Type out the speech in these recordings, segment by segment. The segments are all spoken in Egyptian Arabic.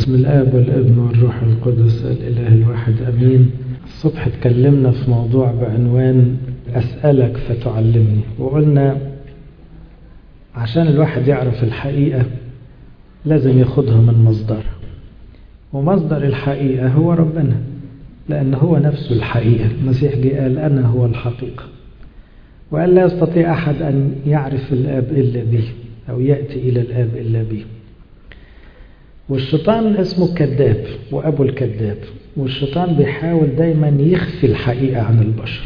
بسم الآب والابن والروح القدس الإله الواحد أمين الصبح اتكلمنا في موضوع بعنوان أسألك فتعلمني وقلنا عشان الواحد يعرف الحقيقة لازم ياخدها من مصدرها ومصدر الحقيقة هو ربنا لأن هو نفسه الحقيقة المسيح جه قال أنا هو الحقيقة وقال لا يستطيع أحد أن يعرف الآب إلا به أو يأتي إلى الآب إلا به والشيطان اسمه كذاب وأبو الكذاب والشيطان بيحاول دايما يخفي الحقيقة عن البشر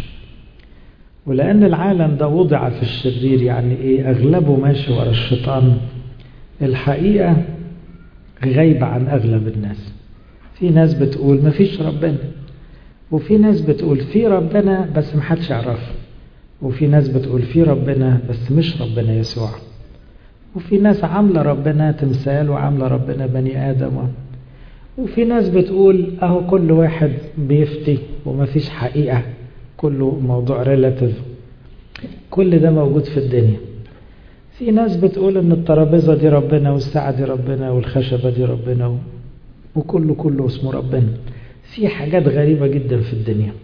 ولأن العالم ده وضع في الشرير يعني إيه أغلبه ماشي ورا الشيطان الحقيقة غايبة عن أغلب الناس في ناس بتقول مفيش ربنا وفي ناس بتقول في ربنا بس محدش يعرفه وفي ناس بتقول في ربنا بس مش ربنا يسوع وفي ناس عاملة ربنا تمثال وعاملة ربنا بني آدم وفي ناس بتقول أهو كل واحد بيفتي ومفيش حقيقة كله موضوع ريلاتيف كل ده موجود في الدنيا في ناس بتقول ان الترابيزة دي ربنا والساعة دي ربنا والخشبة دي ربنا وكله كله اسمه ربنا في حاجات غريبة جدا في الدنيا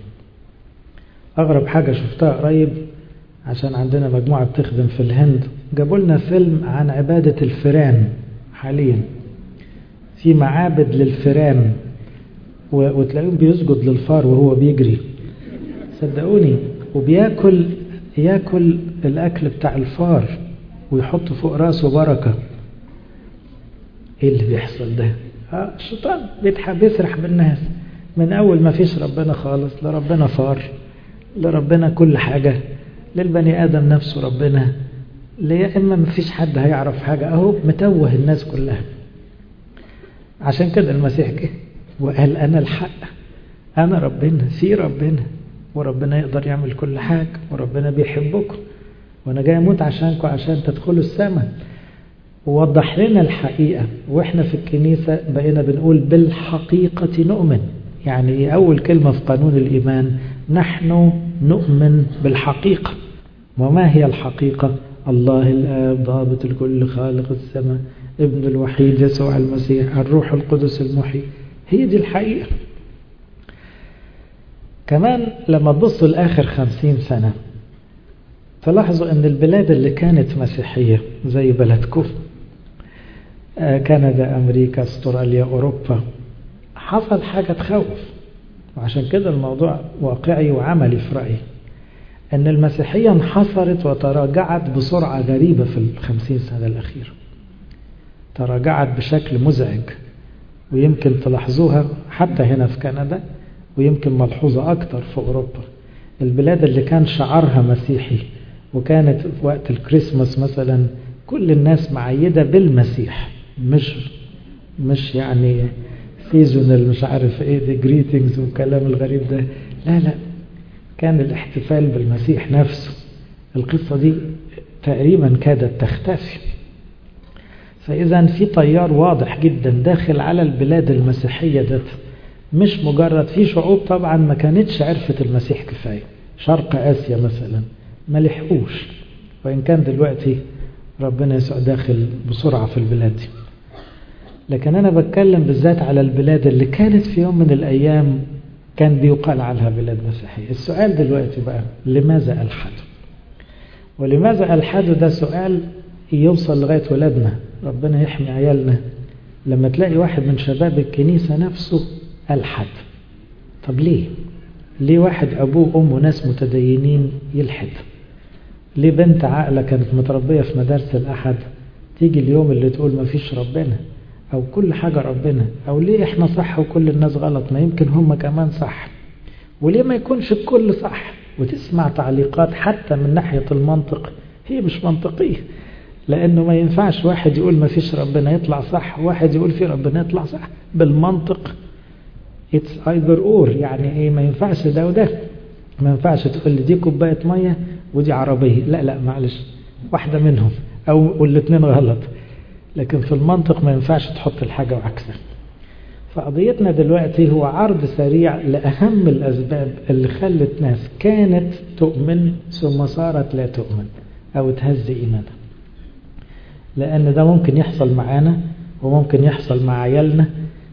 أغرب حاجة شفتها قريب عشان عندنا مجموعة بتخدم في الهند جابوا لنا فيلم عن عبادة الفيران حاليا في معابد للفيران وتلاقيهم بيسجد للفار وهو بيجري صدقوني وبياكل ياكل الاكل بتاع الفار ويحط فوق راسه بركة ايه اللي بيحصل ده اه الشيطان بيسرح بالناس من اول ما فيش ربنا خالص لربنا فار لربنا كل حاجة للبني ادم نفسه ربنا يا اما ما فيش حد هيعرف حاجة اهو متوه الناس كلها عشان كده المسيح جه وقال انا الحق انا ربنا في ربنا وربنا يقدر يعمل كل حاجة وربنا بيحبكم وانا جاي اموت عشانكم عشان تدخلوا السماء ووضح لنا الحقيقة واحنا في الكنيسة بقينا بنقول بالحقيقة نؤمن يعني اول كلمة في قانون الايمان نحن نؤمن بالحقيقة وما هي الحقيقة الله الآب ضابط الكل خالق السماء ابن الوحيد يسوع المسيح الروح القدس المحيي هي دي الحقيقة كمان لما تبصوا لآخر خمسين سنة تلاحظوا أن البلاد اللي كانت مسيحية زي بلدكم كندا أمريكا استراليا أوروبا حصل حاجة تخوف وعشان كده الموضوع واقعي وعملي في رأيي أن المسيحية انحصرت وتراجعت بسرعة غريبة في الخمسين سنة الأخيرة تراجعت بشكل مزعج ويمكن تلاحظوها حتى هنا في كندا ويمكن ملحوظة أكتر في أوروبا البلاد اللي كان شعارها مسيحي وكانت في وقت الكريسماس مثلا كل الناس معيدة بالمسيح مش مش يعني سيزونال مش عارف ايه دي جريتنجز والكلام الغريب ده لا لا كان الاحتفال بالمسيح نفسه القصة دي تقريبا كادت تختفي فإذا في تيار واضح جدا داخل على البلاد المسيحية ده مش مجرد في شعوب طبعا ما كانتش عرفت المسيح كفاية شرق آسيا مثلا ما لحقوش وإن كان دلوقتي ربنا يسوع داخل بسرعة في البلاد دي لكن أنا بتكلم بالذات على البلاد اللي كانت في يوم من الأيام كان بيقال عنها بلاد مسيحية السؤال دلوقتي بقى لماذا ألحدوا ولماذا ألحدوا ده سؤال يوصل لغاية ولادنا ربنا يحمي عيالنا لما تلاقي واحد من شباب الكنيسة نفسه ألحد طب ليه ليه واحد أبوه وأمه ناس متدينين يلحد ليه بنت عاقلة كانت متربية في مدارس الأحد تيجي اليوم اللي تقول ما فيش ربنا أو كل حاجة ربنا أو ليه إحنا صح وكل الناس غلط ما يمكن هم كمان صح وليه ما يكونش الكل صح وتسمع تعليقات حتى من ناحية المنطق هي مش منطقية لأنه ما ينفعش واحد يقول ما فيش ربنا يطلع صح وواحد يقول في ربنا يطلع صح بالمنطق it's either or يعني ايه ما ينفعش ده وده ما ينفعش تقول لي دي كوباية مية ودي عربية لا لا معلش واحدة منهم أو الاثنين غلط لكن في المنطق ما ينفعش تحط الحاجة وعكسها فقضيتنا دلوقتي هو عرض سريع لأهم الأسباب اللي خلت ناس كانت تؤمن ثم صارت لا تؤمن أو تهز إيمانها لأن ده ممكن يحصل معانا وممكن يحصل مع عيالنا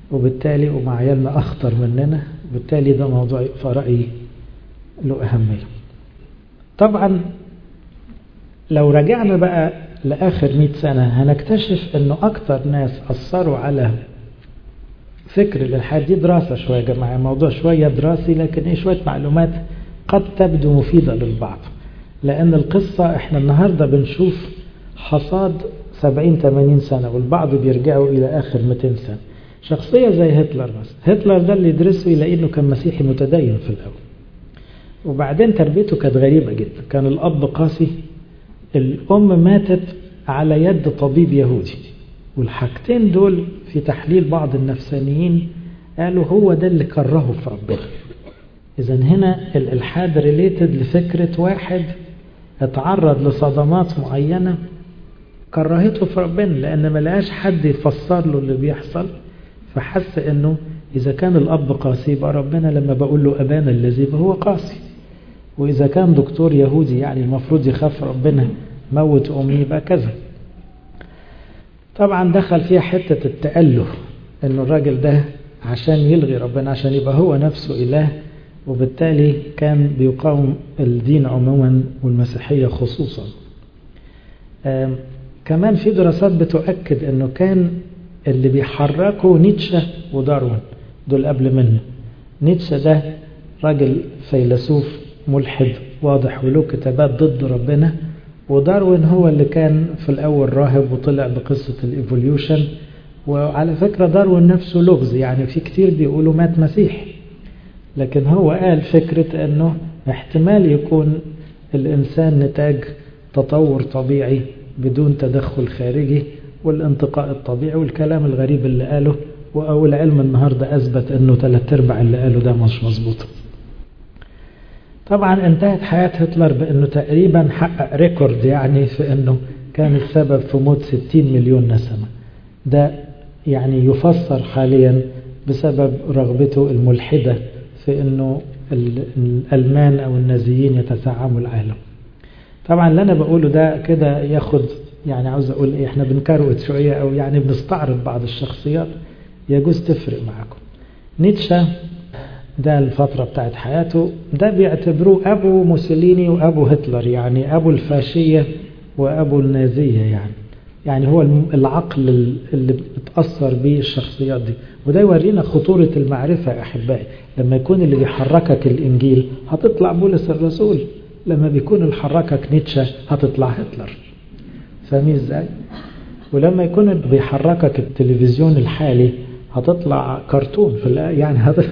وبالتالي ومع عيالنا أخطر مننا وبالتالي ده موضوع في رأيي له أهمية طبعا لو رجعنا بقى لآخر مئة سنة هنكتشف أنه أكتر ناس أثروا على فكر الإلحاد دي دراسة شوية يا جماعة موضوع شوية دراسي لكن إيه شوية معلومات قد تبدو مفيدة للبعض لأن القصة إحنا النهاردة بنشوف حصاد 70 80 سنة والبعض بيرجعوا إلى آخر 200 سنة شخصية زي هتلر مثلا هتلر ده اللي يدرسه يلاقي إنه كان مسيحي متدين في الأول وبعدين تربيته كانت غريبة جدا كان الأب قاسي الأم ماتت على يد طبيب يهودي والحاجتين دول في تحليل بعض النفسانيين قالوا هو ده اللي كرهه في ربنا إذا هنا الإلحاد ريليتد لفكرة واحد اتعرض لصدمات معينة كرهته في ربنا لأن ما لقاش حد يفسر له اللي بيحصل فحس إنه إذا كان الأب قاسي يبقى ربنا لما بقول له أبانا الذي فهو قاسي وإذا كان دكتور يهودي يعني المفروض يخاف ربنا موت أمي يبقى كذا طبعا دخل فيها حتة التأله إنه الراجل ده عشان يلغي ربنا عشان يبقى هو نفسه إله وبالتالي كان بيقاوم الدين عموما والمسيحية خصوصا كمان في دراسات بتؤكد أنه كان اللي بيحركوا نيتشه وداروين دول قبل منه نيتشه ده راجل فيلسوف ملحد واضح وله كتابات ضد ربنا وداروين هو اللي كان في الأول راهب وطلع بقصة الإيفوليوشن وعلى فكرة داروين نفسه لغز يعني في كتير بيقولوا مات مسيح لكن هو قال فكرة أنه احتمال يكون الإنسان نتاج تطور طبيعي بدون تدخل خارجي والانتقاء الطبيعي والكلام الغريب اللي قاله أو العلم النهاردة أثبت أنه ثلاث أرباع اللي قاله ده مش مظبوط طبعا انتهت حياة هتلر بأنه تقريبا حقق ريكورد يعني في أنه كان السبب في موت 60 مليون نسمة ده يعني يفسر حاليا بسبب رغبته الملحدة في أنه الألمان أو النازيين يتزعموا العالم طبعا اللي أنا بقوله ده كده ياخد يعني عاوز أقول إيه إحنا بنكروت شوية أو يعني بنستعرض بعض الشخصيات يجوز تفرق معاكم نيتشه ده الفترة بتاعت حياته ده بيعتبروه أبو موسوليني وأبو هتلر يعني أبو الفاشية وأبو النازية يعني يعني هو العقل اللي بتأثر به الشخصيات دي وده يورينا خطورة المعرفة يا أحبائي لما يكون اللي بيحركك الإنجيل هتطلع بولس الرسول لما بيكون اللي حركك نيتشه هتطلع هتلر فاهمين ازاي؟ ولما يكون اللي بيحركك التلفزيون الحالي هتطلع كرتون في يعني هت...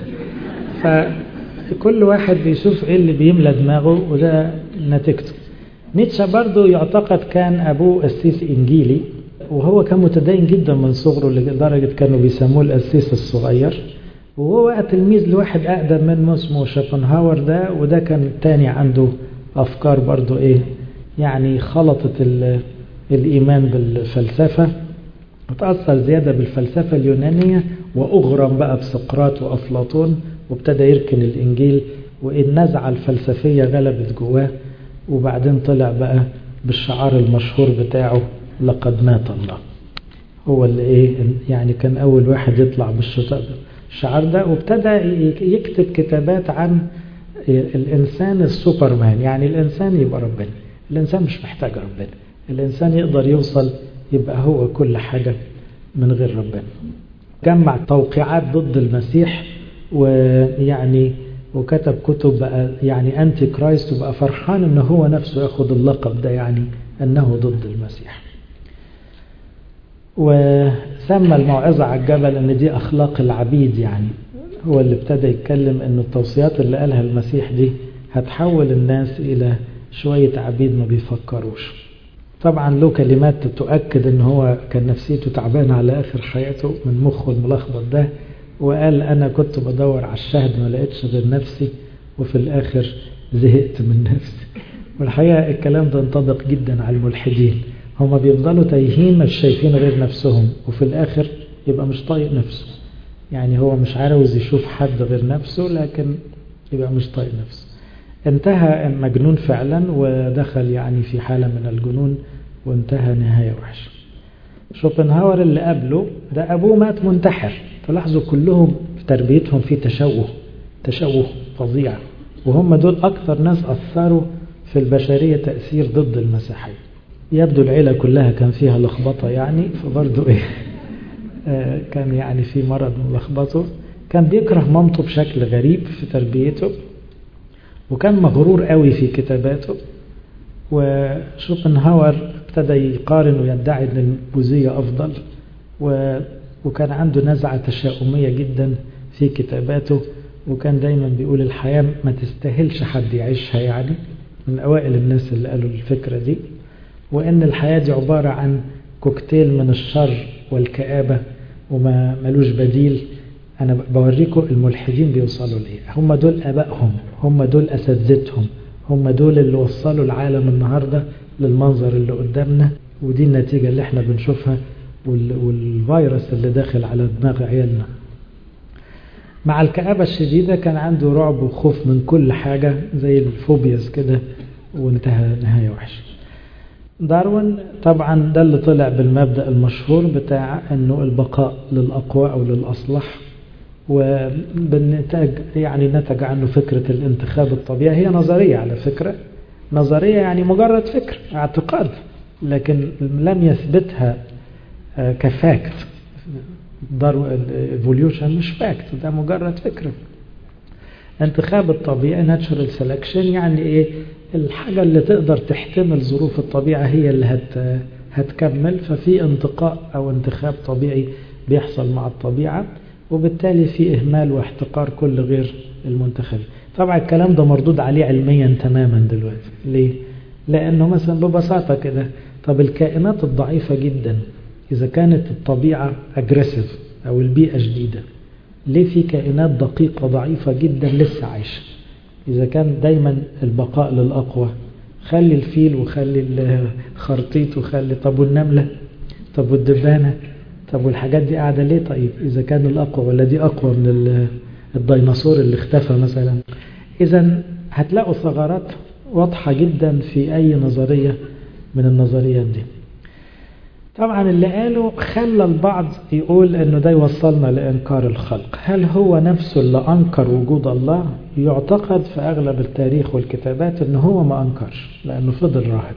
فكل واحد بيشوف ايه اللي بيملى دماغه وده نتيجته نيتشه برضه يعتقد كان ابوه قسيس انجيلي وهو كان متدين جدا من صغره لدرجه كانوا بيسموه القسيس الصغير وهو بقى تلميذ لواحد اقدم منه اسمه شوبنهاور ده وده كان تاني عنده افكار برضه ايه يعني خلطت الايمان بالفلسفه وتاثر زياده بالفلسفه اليونانيه واغرم بقى بسقراط وافلاطون وابتدى يركن الإنجيل والنزعة الفلسفية غلبت جواه وبعدين طلع بقى بالشعار المشهور بتاعه لقد مات الله هو اللي ايه يعني كان أول واحد يطلع بالشعار ده وابتدى يكتب كتابات عن الإنسان السوبرمان يعني الإنسان يبقى ربنا الإنسان مش محتاج ربنا الإنسان يقدر يوصل يبقى هو كل حاجة من غير ربنا جمع توقيعات ضد المسيح ويعني وكتب كتب بقى يعني انتي كرايست وبقى فرحان ان هو نفسه ياخد اللقب ده يعني انه ضد المسيح وسمى الموعظة على الجبل ان دي اخلاق العبيد يعني هو اللي ابتدى يتكلم ان التوصيات اللي قالها المسيح دي هتحول الناس الى شوية عبيد ما بيفكروش طبعا له كلمات تؤكد ان هو كان نفسيته تعبانة على اخر حياته من مخه الملخبط ده وقال أنا كنت بدور على الشهد ما لقيتش غير نفسي وفي الآخر زهقت من نفسي والحقيقة الكلام ده ينطبق جدا على الملحدين هما بيفضلوا تايهين مش شايفين غير نفسهم وفي الآخر يبقى مش طايق نفسه يعني هو مش عاوز يشوف حد غير نفسه لكن يبقى مش طايق نفسه انتهى مجنون فعلا ودخل يعني في حالة من الجنون وانتهى نهاية وحشة شوبنهاور اللي قبله ده أبوه مات منتحر تلاحظوا كلهم في تربيتهم في تشوه تشوه فظيع وهم دول أكثر ناس أثروا في البشرية تأثير ضد المسيحية يبدو العيلة كلها كان فيها لخبطة يعني فبرضه إيه آه كان يعني في مرض ملخبطه كان بيكره مامته بشكل غريب في تربيته وكان مغرور قوي في كتاباته وشوبنهاور ابتدى يقارن ويدعي ان البوذية افضل وكان عنده نزعة تشاؤمية جدا في كتاباته وكان دايما بيقول الحياة ما تستاهلش حد يعيشها يعني من أوائل الناس اللي قالوا الفكرة دي وإن الحياة دي عبارة عن كوكتيل من الشر والكآبة وما ملوش بديل أنا بوريكم الملحدين بيوصلوا لإيه هم دول أبائهم هم دول أساتذتهم هم دول اللي وصلوا العالم النهاردة للمنظر اللي قدامنا ودي النتيجة اللي احنا بنشوفها والفيروس اللي داخل على دماغ عيالنا مع الكآبة الشديدة كان عنده رعب وخوف من كل حاجة زي الفوبياز كده وانتهى نهاية وحشة داروين طبعا ده اللي طلع بالمبدأ المشهور بتاع انه البقاء للأقوى أو للأصلح وبالنتاج يعني نتج عنه فكرة الانتخاب الطبيعي هي نظرية على فكرة نظرية يعني مجرد فكر اعتقاد لكن لم يثبتها كفاكت دارو الايفوليوشن مش فاكت ده مجرد فكرة انتخاب الطبيعي ناتشورال سelection يعني ايه الحاجة اللي تقدر تحتمل ظروف الطبيعة هي اللي هت هتكمل ففي انتقاء او انتخاب طبيعي بيحصل مع الطبيعة وبالتالي في إهمال واحتقار كل غير المنتخبين طبعا الكلام ده مردود عليه علميا تماما دلوقتي ليه؟ لأنه مثلا ببساطة كده طب الكائنات الضعيفة جدا إذا كانت الطبيعة أجريسيف أو البيئة شديدة ليه في كائنات دقيقة ضعيفة جدا لسه عايشة إذا كان دايما البقاء للأقوى خلي الفيل وخلي الخرطيط وخلي طب والنملة طب والدبانة طب والحاجات دي قاعدة ليه طيب إذا كان الأقوى ولا دي أقوى من الديناصور اللي اختفى مثلا إذا هتلاقوا ثغرات واضحة جدا في أي نظرية من النظريات دي طبعا اللي قاله خلى البعض يقول انه ده يوصلنا لانكار الخلق هل هو نفسه اللي انكر وجود الله يعتقد في اغلب التاريخ والكتابات انه هو ما انكرش لانه فضل راهب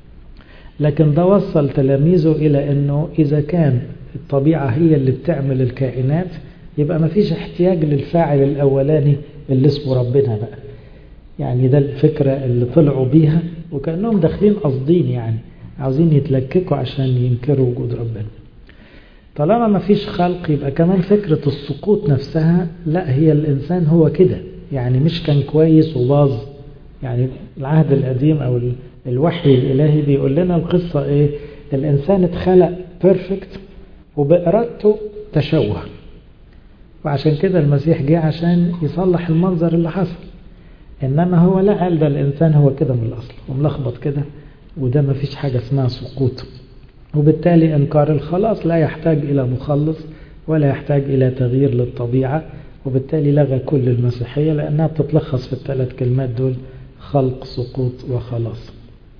لكن ده وصل تلاميذه الى انه اذا كان الطبيعة هي اللي بتعمل الكائنات يبقى ما فيش احتياج للفاعل الاولاني اللي اسمه ربنا بقى يعني ده الفكرة اللي طلعوا بيها وكأنهم داخلين قاصدين يعني عاوزين يتلككوا عشان ينكروا وجود ربنا طالما ما فيش خلق يبقى كمان فكرة السقوط نفسها لا هي الإنسان هو كده يعني مش كان كويس وباظ يعني العهد القديم أو الوحي الإلهي بيقول لنا القصة إيه الإنسان اتخلق بيرفكت وبإرادته تشوه وعشان كده المسيح جه عشان يصلح المنظر اللي حصل إنما هو لا قال ده الإنسان هو كده من الأصل وملخبط كده وده ما فيش حاجة اسمها سقوط وبالتالي إنكار الخلاص لا يحتاج إلى مخلص ولا يحتاج إلى تغيير للطبيعة وبالتالي لغى كل المسيحية لأنها بتتلخص في الثلاث كلمات دول خلق سقوط وخلاص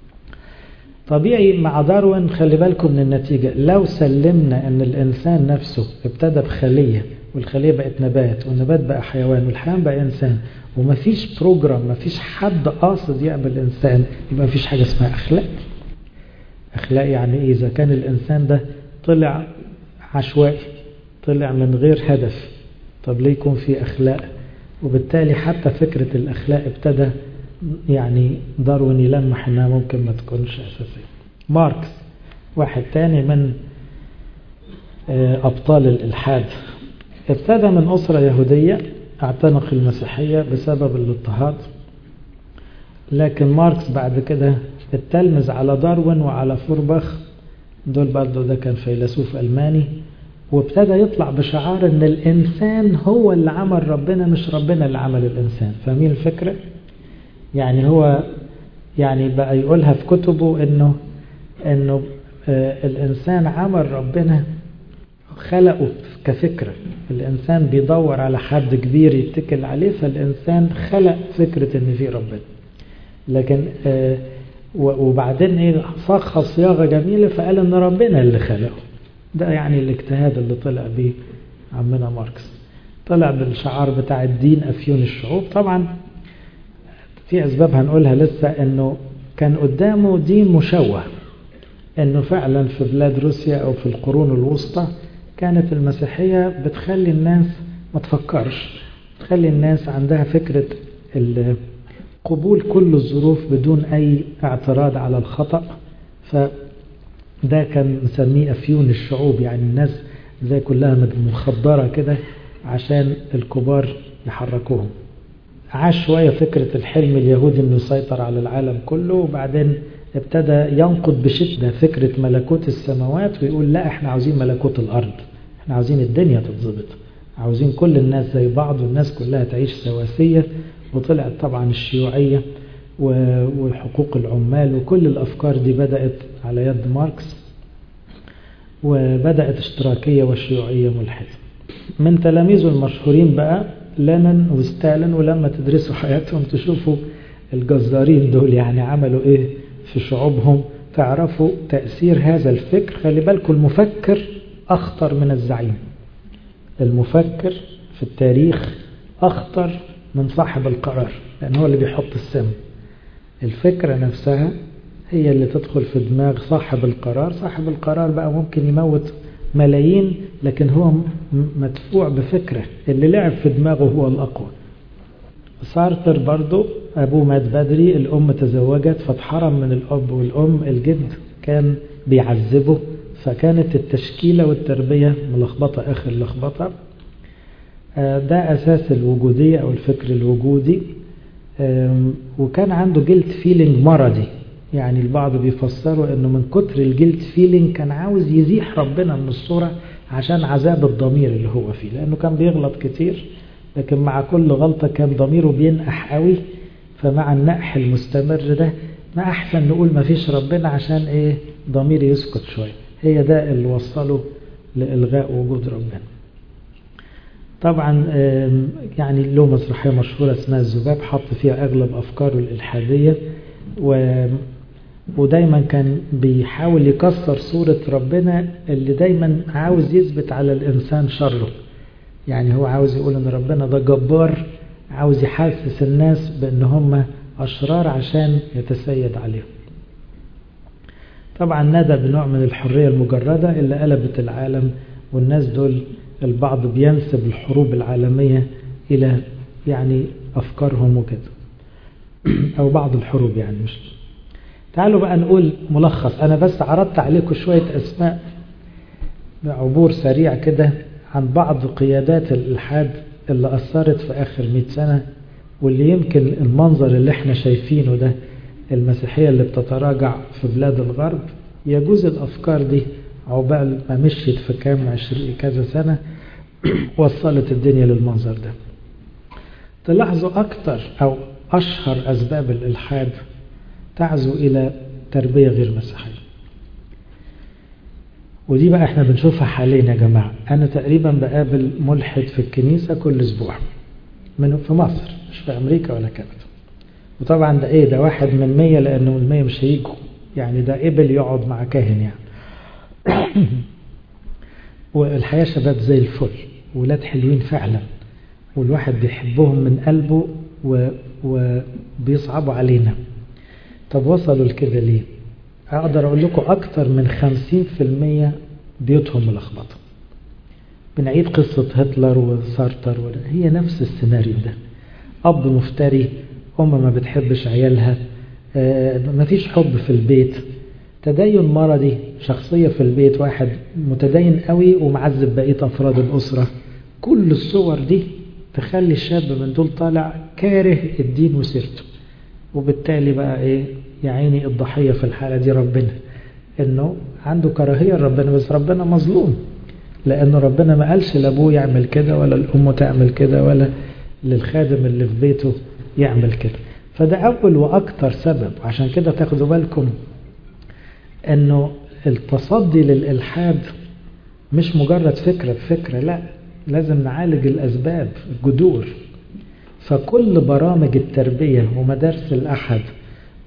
طبيعي مع داروين خلي بالكم من النتيجة لو سلمنا أن الإنسان نفسه ابتدى بخلية والخلية بقت نبات والنبات بقى حيوان والحيوان بقى إنسان ومفيش بروجرام مفيش حد قاصد يقبل إنسان يبقى مفيش حاجة اسمها أخلاق أخلاق يعني إيه إذا كان الإنسان ده طلع عشوائي طلع من غير هدف طب ليه يكون في أخلاق وبالتالي حتى فكرة الأخلاق ابتدى يعني داروين يلمح انها ممكن ما تكونش اساسيه ماركس واحد تاني من ابطال الالحاد ابتدى من اسره يهوديه اعتنق المسيحيه بسبب الاضطهاد لكن ماركس بعد كده التلمذ على داروين وعلى فورباخ دول برضه ده كان فيلسوف الماني وابتدى يطلع بشعار ان الانسان هو اللي عمل ربنا مش ربنا اللي عمل الانسان فاهمين الفكره يعني هو يعني بقى يقولها في كتبه انه انه آه الانسان عمل ربنا خلقه كفكرة الانسان بيدور على حد كبير يتكل عليه فالانسان خلق فكرة ان في ربنا لكن آه وبعدين ايه صاغها صياغة جميلة فقال ان ربنا اللي خلقه ده يعني الاجتهاد اللي طلع بيه عمنا ماركس طلع بالشعار بتاع الدين أفيون الشعوب طبعا في أسباب هنقولها لسه أنه كان قدامه دين مشوه أنه فعلا في بلاد روسيا أو في القرون الوسطى كانت المسيحية بتخلي الناس ما تفكرش تخلي الناس عندها فكرة قبول كل الظروف بدون أي اعتراض على الخطأ فده كان مسميه أفيون الشعوب يعني الناس زي كلها مخدرة كده عشان الكبار يحركوهم عاش شوية فكرة الحلم اليهودي انه يسيطر على العالم كله وبعدين ابتدى ينقد بشدة فكرة ملكوت السماوات ويقول لا احنا عاوزين ملكوت الارض احنا عاوزين الدنيا تتظبط عاوزين كل الناس زي بعض والناس كلها تعيش سواسية وطلعت طبعا الشيوعية وحقوق العمال وكل الأفكار دي بدأت على يد ماركس وبدأت اشتراكية والشيوعية ملحدة من تلاميذه المشهورين بقى لينين وستالين ولما تدرسوا حياتهم تشوفوا الجزارين دول يعني عملوا ايه في شعوبهم تعرفوا تأثير هذا الفكر خلي بالكم المفكر أخطر من الزعيم المفكر في التاريخ أخطر من صاحب القرار لأن هو اللي بيحط السم الفكرة نفسها هي اللي تدخل في دماغ صاحب القرار صاحب القرار بقى ممكن يموت ملايين لكن هو مدفوع بفكرة اللي لعب في دماغه هو الأقوى سارتر برضو أبوه مات بدري الأم تزوجت فاتحرم من الأب والأم الجد كان بيعذبه فكانت التشكيلة والتربية ملخبطة آخر لخبطة ده أساس الوجودية أو الفكر الوجودي وكان عنده جلد فيلينج مرضي يعني البعض بيفسروا انه من كتر الجلد فيلينج كان عاوز يزيح ربنا من الصورة عشان عذاب الضمير اللي هو فيه لانه كان بيغلط كتير لكن مع كل غلطة كان ضميره بينقح قوي فمع النقح المستمر ده ما احسن نقول ما فيش ربنا عشان ايه ضميري يسكت شوية هي ده اللي وصله لإلغاء وجود ربنا طبعا يعني له مسرحية مشهورة اسمها الذباب حط فيها أغلب أفكاره الإلحادية و ودايما كان بيحاول يكسر صورة ربنا اللي دايما عاوز يثبت على الإنسان شره يعني هو عاوز يقول إن ربنا ده جبار عاوز يحسس الناس بأن هم أشرار عشان يتسيد عليهم طبعا نادى بنوع من الحرية المجردة اللي قلبت العالم والناس دول البعض بينسب الحروب العالمية إلى يعني أفكارهم وكده أو بعض الحروب يعني مش تعالوا بقى نقول ملخص أنا بس عرضت عليكم شوية أسماء بعبور سريع كده عن بعض قيادات الإلحاد اللي أثرت في آخر 100 سنة واللي يمكن المنظر اللي احنا شايفينه ده المسيحية اللي بتتراجع في بلاد الغرب يجوز الأفكار دي عقبال ما مشيت في كام عشرين كذا سنة وصلت الدنيا للمنظر ده تلاحظوا أكتر أو أشهر أسباب الإلحاد تعزو إلى تربية غير مسيحية ودي بقى احنا بنشوفها حاليا يا جماعة أنا تقريبا بقابل ملحد في الكنيسة كل أسبوع من في مصر مش في أمريكا ولا كندا وطبعا ده ايه ده واحد من مية لأنه من مية مش هيجوا يعني ده قبل يقعد مع كاهن يعني والحياة شباب زي الفل ولاد حلوين فعلا والواحد بيحبهم من قلبه و... وبيصعبوا علينا طب وصلوا لكده ليه أقدر أقول لكم أكتر من خمسين في المية بيوتهم ملخبطة بنعيد قصة هتلر وسارتر هي نفس السيناريو ده أب مفتري أم ما بتحبش عيالها مفيش حب في البيت تدين مرضي شخصية في البيت واحد متدين قوي ومعذب بقية أفراد الأسرة كل الصور دي تخلي الشاب من دول طالع كاره الدين وسيرته وبالتالي بقى ايه يا عيني الضحية في الحالة دي ربنا انه عنده كراهية لربنا بس ربنا مظلوم لأنه ربنا ما قالش لأبوه يعمل كده ولا الأم تعمل كده ولا للخادم اللي في بيته يعمل كده فده أول وأكتر سبب عشان كده تاخدوا بالكم أنه التصدي للإلحاد مش مجرد فكرة بفكرة لا لازم نعالج الأسباب الجذور فكل برامج التربية ومدارس الأحد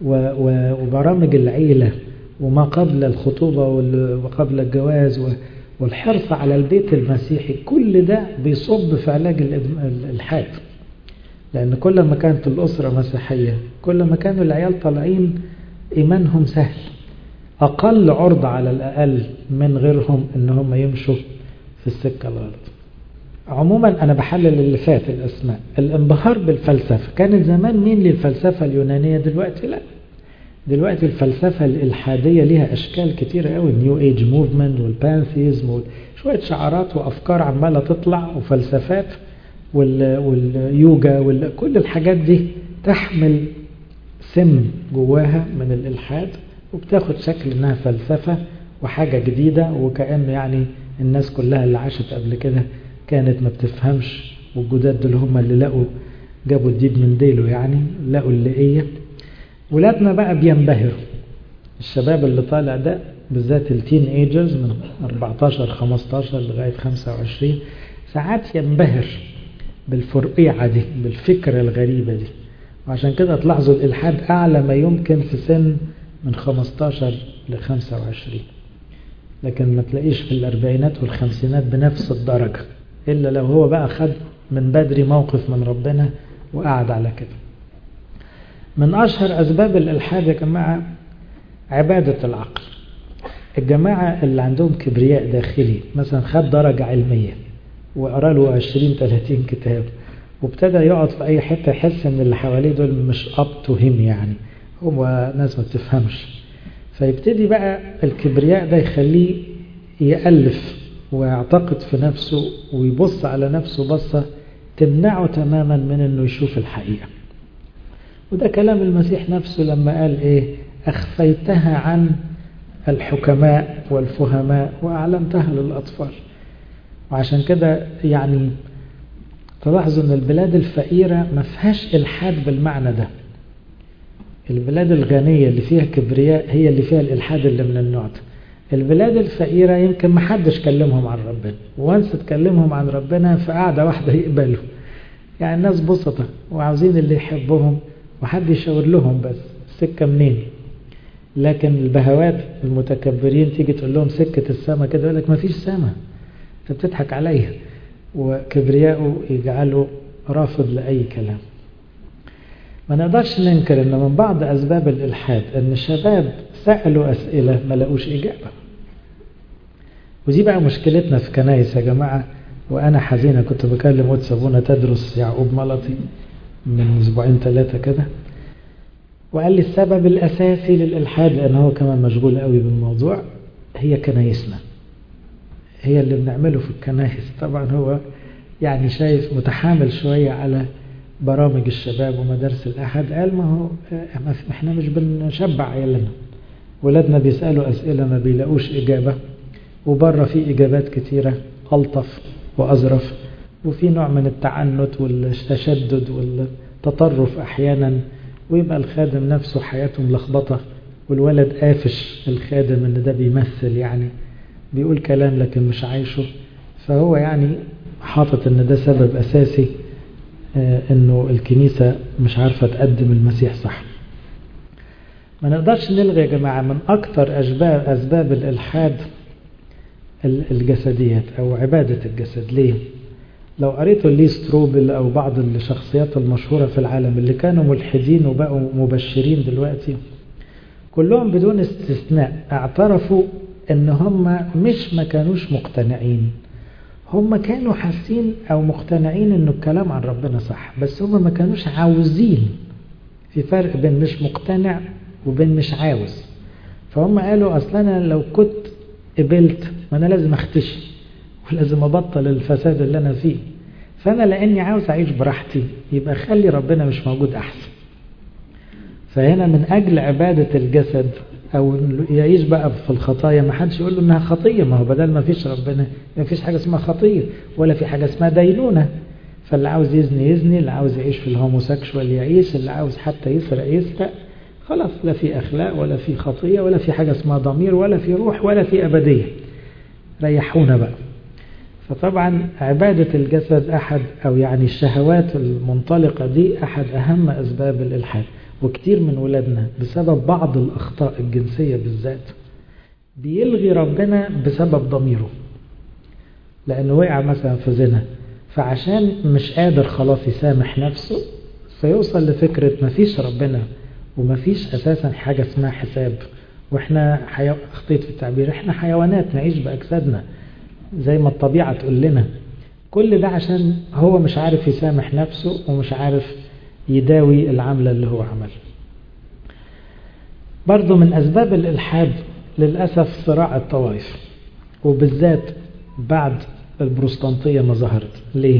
وبرامج العيلة وما قبل الخطوبة وقبل الجواز والحرص على البيت المسيحي كل ده بيصب في علاج الإلحاد لأن كل ما كانت الأسرة مسيحية كل ما كانوا العيال طالعين إيمانهم سهل أقل عرض على الأقل من غيرهم إن هم يمشوا في السكة الغلط عموما أنا بحلل اللي فات الأسماء الانبهار بالفلسفة كانت زمان مين للفلسفة اليونانية دلوقتي لا دلوقتي الفلسفة الإلحادية ليها أشكال كتيرة قوي النيو ايج موفمنت والبانثيزم شوية شعارات وأفكار عمالة تطلع وفلسفات واليوجا وكل الحاجات دي تحمل سم جواها من الإلحاد وبتاخد شكل إنها فلسفة وحاجة جديدة وكأن يعني الناس كلها اللي عاشت قبل كده كانت ما بتفهمش والجداد دول هم اللي لقوا جابوا الديب من ديله يعني لقوا اللقية ولادنا بقى بينبهروا الشباب اللي طالع ده بالذات التين ايجرز من 14 15 لغاية 25 ساعات ينبهر بالفرقيعة دي بالفكرة الغريبة دي وعشان كده تلاحظوا الإلحاد أعلى ما يمكن في سن من 15 ل 25 لكن ما تلاقيش في الأربعينات والخمسينات بنفس الدرجة إلا لو هو بقى خد من بدري موقف من ربنا وقعد على كده من أشهر أسباب الإلحاد يا جماعة عبادة العقل الجماعة اللي عندهم كبرياء داخلي مثلا خد درجة علمية وقرا له 20 30 كتاب وابتدى يقعد في أي حتة يحس إن اللي حواليه دول مش أب تو هيم يعني هو ناس ما بتفهمش فيبتدي بقى الكبرياء ده يخليه يألف ويعتقد في نفسه ويبص على نفسه بصة تمنعه تماما من انه يشوف الحقيقة وده كلام المسيح نفسه لما قال ايه اخفيتها عن الحكماء والفهماء واعلنتها للاطفال وعشان كده يعني تلاحظوا ان البلاد الفقيرة ما فيهاش الحاد بالمعنى ده البلاد الغنية اللي فيها كبرياء هي اللي فيها الالحاد اللي من النوع ده البلاد الفقيرة يمكن ما حدش كلمهم عن ربنا وانس تكلمهم عن ربنا في قعدة واحدة يقبلوا يعني الناس بسطة وعاوزين اللي يحبهم وحد يشاور لهم بس السكة منين لكن البهوات المتكبرين تيجي تقول لهم سكة السما كده يقول لك ما فيش سما انت بتضحك عليا وكبرياءه يجعله رافض لأي كلام ما نقدرش ننكر ان من بعض اسباب الالحاد ان الشباب سألوا اسئلة ما لقوش اجابة ودي بقى مشكلتنا في كنايس يا جماعة وانا حزينة كنت بكلم قدس ابونا تدرس يعقوب ملطي من اسبوعين ثلاثة كده وقال لي السبب الاساسي للالحاد لان هو كمان مشغول قوي بالموضوع هي كنايسنا هي اللي بنعمله في الكنايس طبعا هو يعني شايف متحامل شوية على برامج الشباب ومدارس الأحد قال ما هو احنا مش بنشبع عيالنا ولادنا بيسألوا أسئلة ما بيلاقوش إجابة وبره في إجابات كتيرة ألطف وأظرف وفي نوع من التعنت والتشدد والتطرف أحيانا ويبقى الخادم نفسه حياته ملخبطة والولد قافش الخادم ان ده بيمثل يعني بيقول كلام لكن مش عايشه فهو يعني حاطط ان ده سبب اساسي انه الكنيسة مش عارفة تقدم المسيح صح ما نقدرش نلغي يا جماعة من اكتر اسباب اسباب الالحاد الجسديات او عبادة الجسد ليه لو قريتوا لي ستروبل او بعض الشخصيات المشهورة في العالم اللي كانوا ملحدين وبقوا مبشرين دلوقتي كلهم بدون استثناء اعترفوا ان هم مش ما كانوش مقتنعين هم كانوا حاسين او مقتنعين انه الكلام عن ربنا صح بس هم ما كانوش عاوزين في فرق بين مش مقتنع وبين مش عاوز فهم قالوا اصلا انا لو كنت قبلت ما انا لازم اختشي ولازم ابطل الفساد اللي انا فيه فانا لاني عاوز اعيش براحتي يبقى خلي ربنا مش موجود احسن فهنا من اجل عبادة الجسد او يعيش بقى في الخطايا ما حدش يقول له انها خطية ما هو بدل ما فيش ربنا ما فيش حاجة اسمها خطية ولا في حاجة اسمها دينونة فاللي عاوز يزني يزني اللي عاوز يعيش في الهوموسيكشوال يعيش اللي عاوز حتى يسرق يسرق خلاص لا في اخلاق ولا في خطية ولا في حاجة اسمها ضمير ولا في روح ولا في ابدية ريحونا بقى فطبعا عبادة الجسد أحد أو يعني الشهوات المنطلقة دي أحد أهم أسباب الإلحاد وكتير من ولادنا بسبب بعض الأخطاء الجنسية بالذات بيلغي ربنا بسبب ضميره لأنه وقع مثلا في زنا فعشان مش قادر خلاص يسامح نفسه فيوصل لفكرة مفيش ربنا ومفيش أساسا حاجة اسمها حساب وإحنا حيو... أخطيت في التعبير إحنا حيوانات نعيش بأجسادنا زي ما الطبيعة تقول لنا كل ده عشان هو مش عارف يسامح نفسه ومش عارف يداوي العملة اللي هو عملها برضو من أسباب الإلحاد للأسف صراع الطوائف وبالذات بعد البروستانتية ما ظهرت ليه؟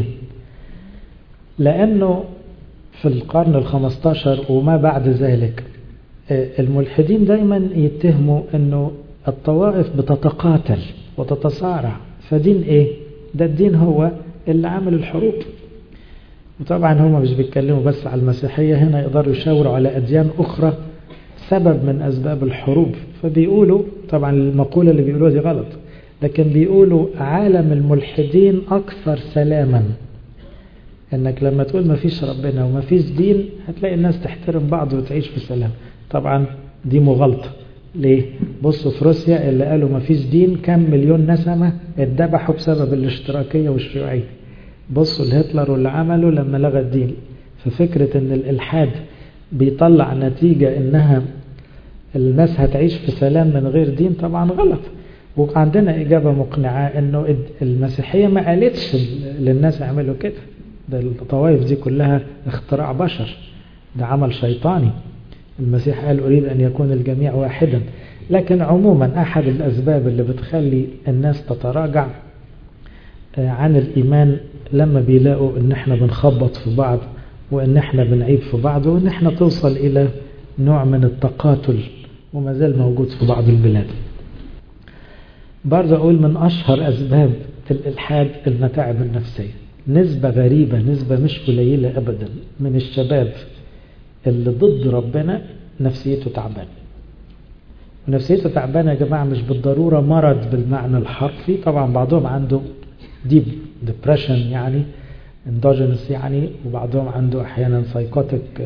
لأنه في القرن الخمستاشر وما بعد ذلك الملحدين دايما يتهموا أنه الطوائف بتتقاتل وتتصارع فدين إيه؟ ده الدين هو اللي عمل الحروب وطبعا هم مش بيتكلموا بس على المسيحية هنا يقدروا يشاوروا على أديان أخرى سبب من أسباب الحروب فبيقولوا طبعا المقولة اللي بيقولوها دي غلط لكن بيقولوا عالم الملحدين أكثر سلاما انك لما تقول ما فيش ربنا وما فيش دين هتلاقي الناس تحترم بعض وتعيش في سلام طبعا دي مغالطة ليه بصوا في روسيا اللي قالوا ما فيش دين كم مليون نسمة اتذبحوا بسبب الاشتراكية والشيوعية بصوا لهتلر واللي عمله لما لغى الدين ففكرة ان الالحاد بيطلع نتيجة انها الناس هتعيش في سلام من غير دين طبعا غلط وعندنا إجابة مقنعة أنه المسيحية ما قالتش للناس اعملوا كده ده الطوائف دي كلها اختراع بشر ده عمل شيطاني المسيح قال أريد أن يكون الجميع واحدا لكن عموما أحد الأسباب اللي بتخلي الناس تتراجع عن الإيمان لما بيلاقوا أن احنا بنخبط في بعض وأن احنا بنعيب في بعض وأن احنا توصل إلى نوع من التقاتل وما زال موجود في بعض البلاد برضه أقول من أشهر أسباب الإلحاد المتاعب النفسية نسبة غريبة نسبة مش قليلة أبدا من الشباب اللي ضد ربنا نفسيته تعبانة ونفسيته تعبانة يا جماعة مش بالضرورة مرض بالمعنى الحرفي طبعا بعضهم عنده ديب ديبريشن يعني اندوجينس يعني وبعضهم عنده احيانا سايكوتيك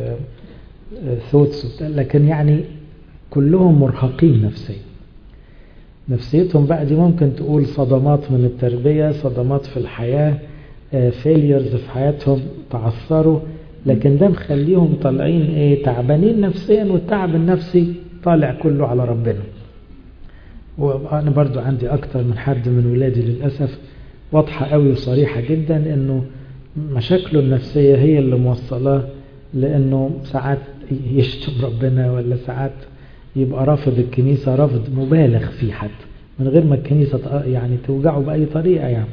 ثوتس لكن يعني كلهم مرهقين نفسيا نفسيتهم بقى دي ممكن تقول صدمات من التربية صدمات في الحياة فيليرز في حياتهم تعثروا لكن ده مخليهم طالعين ايه تعبانين نفسيا والتعب النفسي طالع كله على ربنا وانا برضو عندي اكتر من حد من ولادي للأسف واضحة قوي وصريحة جدا انه مشاكله النفسية هي اللي موصلاه لانه ساعات يشتم ربنا ولا ساعات يبقى رافض الكنيسة رفض مبالغ فيه حتى من غير ما الكنيسة يعني توجعه بأي طريقة يعني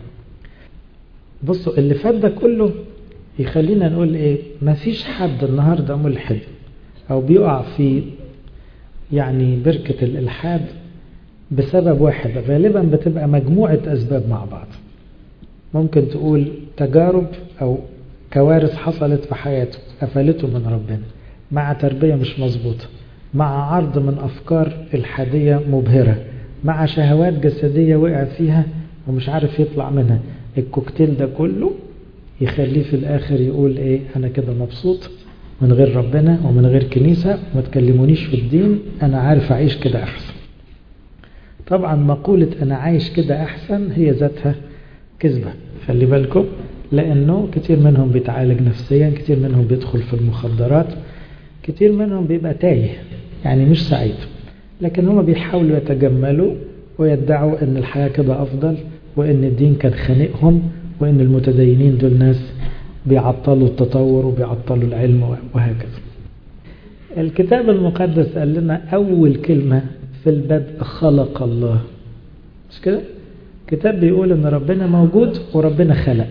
بصوا اللي فات ده كله يخلينا نقول ايه ما فيش حد النهاردة ملحد او بيقع في يعني بركة الالحاد بسبب واحد غالبا بتبقى مجموعة اسباب مع بعض ممكن تقول تجارب او كوارث حصلت في حياته قفلته من ربنا مع تربية مش مظبوطة مع عرض من أفكار الحادية مبهرة مع شهوات جسدية وقع فيها ومش عارف يطلع منها الكوكتيل ده كله يخليه في الآخر يقول إيه أنا كده مبسوط من غير ربنا ومن غير كنيسة وما تكلمونيش في الدين أنا عارف أعيش كده أحسن طبعا مقولة أنا عايش كده أحسن هي ذاتها كذبة خلي بالكم لأنه كتير منهم بيتعالج نفسيا كتير منهم بيدخل في المخدرات كتير منهم بيبقى تايه يعني مش سعيد لكن هم بيحاولوا يتجملوا ويدعوا ان الحياة كده افضل وان الدين كان خانقهم وان المتدينين دول ناس بيعطلوا التطور وبيعطلوا العلم وهكذا الكتاب المقدس قال لنا اول كلمة في البدء خلق الله مش كده الكتاب بيقول ان ربنا موجود وربنا خلق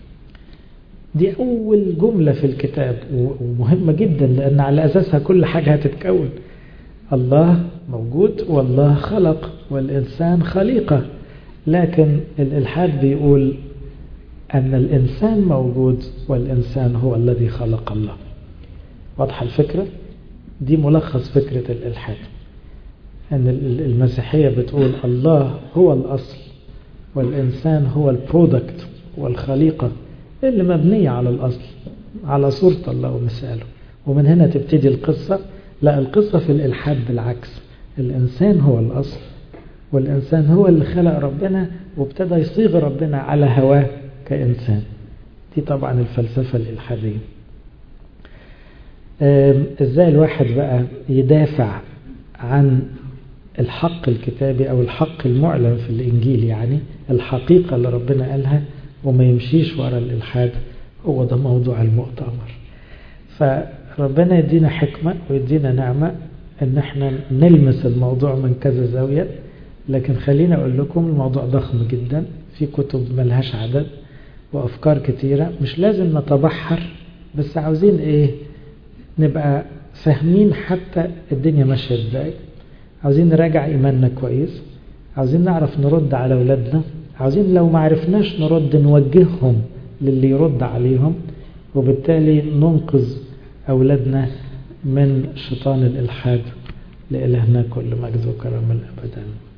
دي أول جملة في الكتاب ومهمة جدا لأن على أساسها كل حاجة هتتكون الله موجود والله خلق والإنسان خليقة لكن الإلحاد بيقول أن الإنسان موجود والإنسان هو الذي خلق الله واضحة الفكرة دي ملخص فكرة الإلحاد أن المسيحية بتقول الله هو الأصل والإنسان هو البرودكت والخليقة اللي مبنية على الأصل على صورة الله ومثاله ومن هنا تبتدي القصة لا القصة في الإلحاد بالعكس الإنسان هو الأصل والإنسان هو اللي خلق ربنا وابتدى يصيغ ربنا على هواه كإنسان دي طبعا الفلسفة الإلحادية ازاي الواحد بقى يدافع عن الحق الكتابي او الحق المعلن في الانجيل يعني الحقيقة اللي ربنا قالها وما يمشيش ورا الالحاد هو ده موضوع المؤتمر فربنا يدينا حكمة ويدينا نعمة ان احنا نلمس الموضوع من كذا زاوية لكن خليني اقول لكم الموضوع ضخم جدا في كتب ملهاش عدد وافكار كتيرة مش لازم نتبحر بس عاوزين ايه نبقى فاهمين حتى الدنيا ماشية ازاي عاوزين نراجع ايماننا كويس عاوزين نعرف نرد على اولادنا عاوزين لو ما عرفناش نرد نوجههم للي يرد عليهم وبالتالي ننقذ اولادنا من شيطان الالحاد لالهنا كل مجد وكرم الابد